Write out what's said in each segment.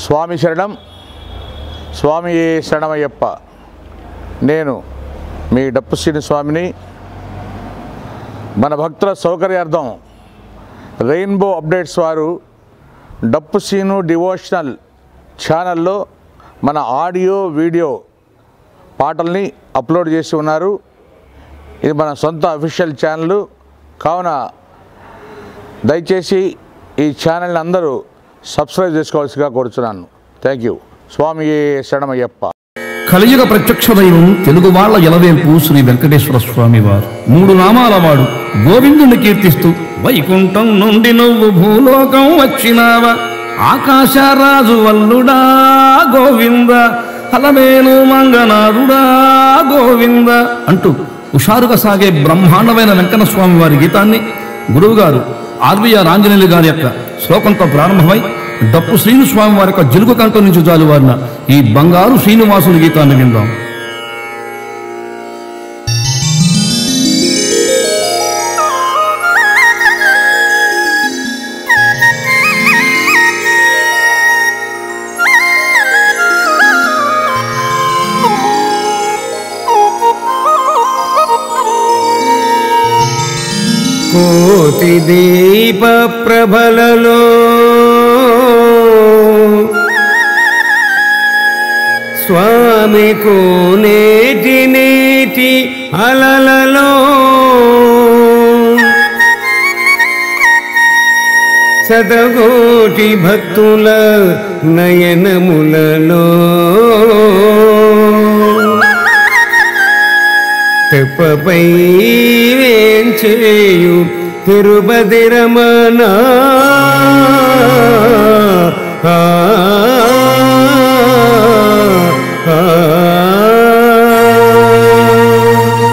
స్వామి శరణం స్వామి శరణమయ్యప్ప నేను మీ డప్పు శ్రీని స్వామిని మన భక్తుల సౌకర్యార్థం రెయిన్బో అప్డేట్స్ వారు డప్పు సీను డివోషనల్ ఛానల్లో మన ఆడియో వీడియో పాటల్ని అప్లోడ్ చేసి ఉన్నారు ఇది మన సొంత అఫీషియల్ ఛానల్ కావున దయచేసి ఈ ఛానల్ని అందరూ సబ్స్క్రైబ్ చేసుకోవాల్సిగా కోరుచున్నాను థ్యాంక్ యూ స్వామి శరణమయ్యప్ప కలియుగ ప్రత్యక్ష దైవం తెలుగు వాళ్ళ ఎలవేంపు శ్రీ వెంకటేశ్వర స్వామి వారు మూడు నామాల వాడు గోవిందుని కీర్తిస్తూ వైకుంఠం నుండి నువ్వు భూలోకం వచ్చినావా ఆకాశరాజు వల్లుడా గోవింద హలమేలు మంగనాథుడా గోవింద అంటూ హుషారుగా సాగే బ్రహ్మాండమైన వెంకన్న స్వామి వారి గీతాన్ని గురువుగారు ఆర్బిఆర్ ఆంజనేయులు గారి యొక్క శ్లోకంతో ప్రారంభమై డప్పు శ్రీను స్వామి వారి యొక్క జిలుగు కంఠం నుంచి జాలువారిన ఈ బంగారు శ్రీనివాసుని గీతాన్ని విందాం కోటి దీప ప్రభలలో స్వామి కోనేటి నీటి అలలలో శతకోటి భక్తుల నయనములలో తెప్పపై వేంచేయు తిరుపతి రమణ ఆ, ఆ, ఆ.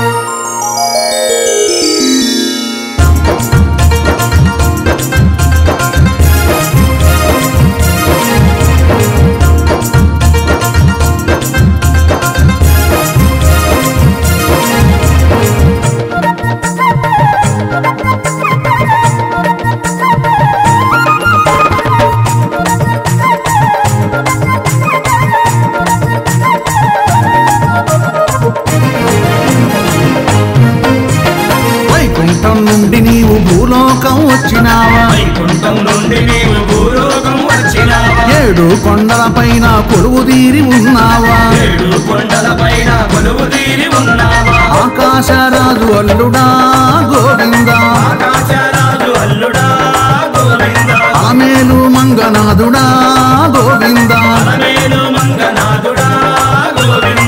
వైకుంఠం నుండి నీవు భూలోకం వచ్చినావా వైకుంఠం నుండి నీవు భూలోకం వచ్చినావా ఏడు కొండల పైన కొలువు తీరి ఉన్నావా ఏడు కొండల పైన కొలువు తీరి ఉన్నావా ఆకాశరాజు అల్లుడా గోవింద ఆకాశరాజు అల్లుడా గోవింద ఆమెలు మంగనాథుడా గోవింద అలమేలు మంగనాథుడా గోవింద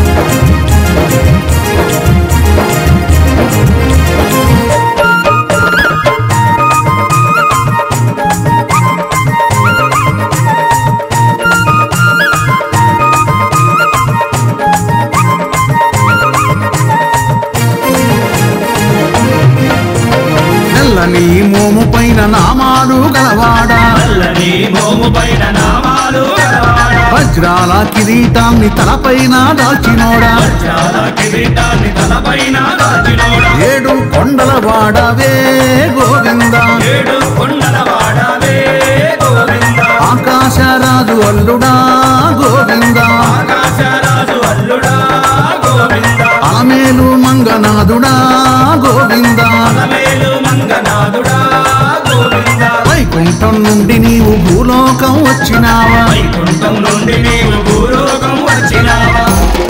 నల్లని మోము పైన నామాలు గలవాడా నల్లని మోము పైన నామాలు గలవాడా. వజ్రాల కిరీటాన్ని తలపైన దాల్చినోడా వజ్రాల కిరీటాన్ని తలపైన దాచినోడా ఏడు కొండల వాడవే గోవింద ఏడు కొండల వాడవే గోవింద ఆకాశరాజు అల్లుడా గోవింద ఆకాశరాజు అల్లుడా గోవింద ఆమెలు మంగనాథుడా గోవింద అలమేలు మంగనాథుడా గోవింద వైకుంఠం నుండి నీవు భూలోకం వచ్చినావా వైకుంఠం నుండి నీవు భూలోకం వచ్చినావా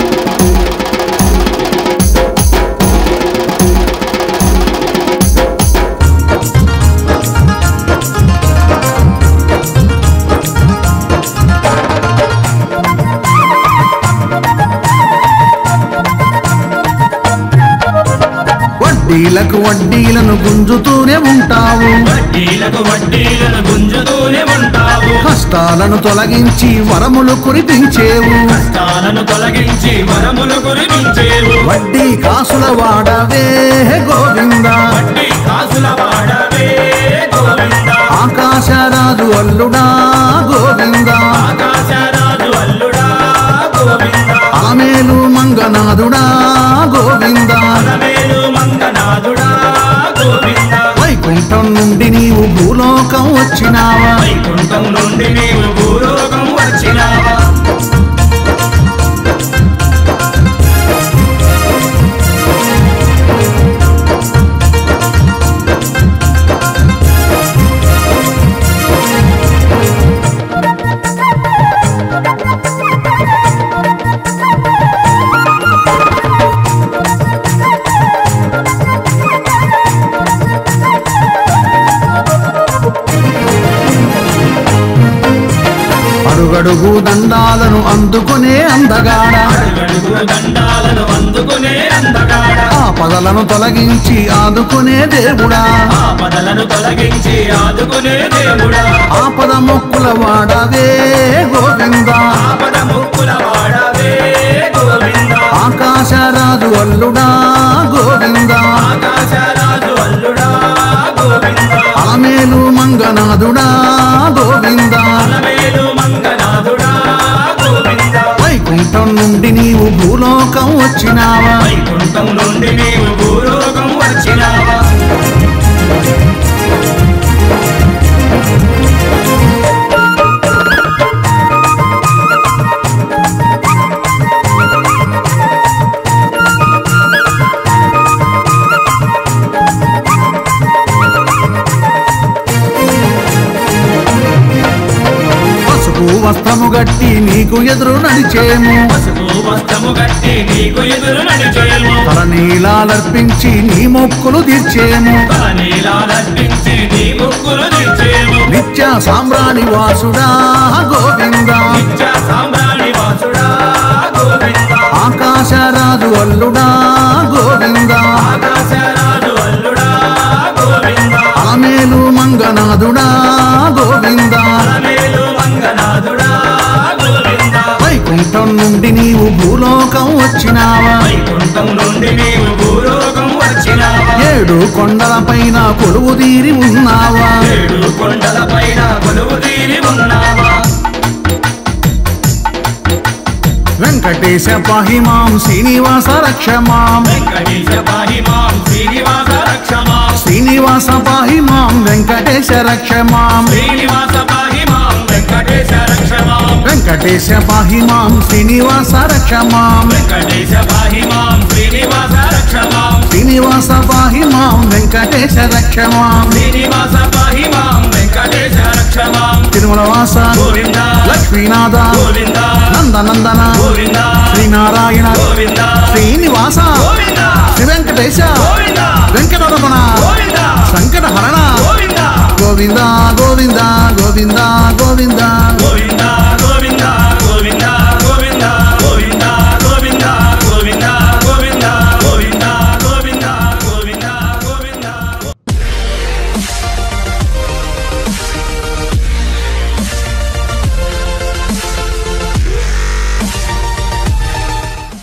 వడ్డీలకు వడ్డీలను గుంజుతూనే ఉంటావు వడ్డీలకు వడ్డీలను గుంజుతూనే ఉంటావు కష్టాలను తొలగించి వరములు కురిపించేవు కష్టాలను తొలగించి వరములు కురిపించేవు వడ్డీ కాసుల వాడవే గోవింద వడ్డీ కాసుల వాడవే గోవింద ఆకాశరాజు అల్లుడా గోవింద ఆకాశరాజు అల్లుడా గోవింద ఆమెలు మంగనాథుడా గోవింద అలమేలు మంగనాథుడా గోవింద వైకుంఠం నుండి నీవు భూలోకం వచ్చినావా వైకుంఠం నుండి నీవు భూలోకం వచ్చినావా దండాలను అందుకునే అందగాడ అడుగడుగు దండాలను అందుకునే అందగాడ ఆపదలను తొలగించి ఆదుకునే దేవుడా ఆపదలను తొలగించి ఆదుకునే దేవుడా ఆపద మొక్కుల వాడవే గోవింద ఆపద ముక్కుల వాడవే గోవింద ఆకాశరాజు అల్లుడా గోవింద ఆకాశరాజు అల్లుడా గోవింద అలమేలు మంగనాథుడా గోవింద అలమేలు మంగనాథుడా గోవింద వైకుంఠం నుండి నీవు భూలోకం వచ్చినావా వైకుంఠం నుండి నీవు భూలోకం వచ్చినావా పసుపు వస్త్రము గట్టి నీకు ఎదురు నడిచేము పసుపు వస్త్రము కట్టి నీకు ఎదురు నడిచేము తలనీలాలర్పించి నీ మొక్కులు తీర్చేము నీలాలర్పించి నీ ముక్కులు తీర్చేము నిత్య సామ్రాణి వాసుడా గోవింద నిత్య సామ్రాణి వాసుడా గోవింద ఆకాశరాజు అల్లుడా గోవింద ఆకాశరాజు అల్లుడా గోవింద అలమేలు మంగనాథుడా గోవింద అలమేలు మంగనాథుడా గోవింద వైకుంఠం నుండి నీవు భూలోకం వచ్చినావా వైకుంఠం నుండి నీవు భూలోకం వచ్చినావా ఏడు కొండల పైన కొలువు తీరి ఉన్నావా ఏడు కొండల పైన కొలువు తీరి ఉన్నావా వెంకటేశ పాహిమాం శ్రీనివాస రక్షమాం వెంకటేశ పాహిమాం శ్రీనివాస రక్షమాం శ్రీనివాస పాహిమాం వెంకటేశ రక్షమాం శ్రీనివాస పాహిమాం వెంకటేశ రక్షమాం వెంకటేశ పాహిమాం శ్రీనివాస రక్షమాం వెంకటేశ పాహిమాం శ్రీనివాస రక్షమాం శ్రీనివాస పాహిమాం వెంకటేశ రక్షమాం శ్రీనివాస పాహిమాం వెంకటేశ రక్షమాం తిరుమల వాస గోవింద లక్ష్మీనాథ గోవింద నందనందన గోవింద శ్రీనారాయణ గోవింద శ్రీనివాస గోవింద శ్రీ వెంకటేశ గోవింద వెంకటరమణ గోవింద సంకటహరణ గోవింద గోవింద గోవింద గోవింద గోవింద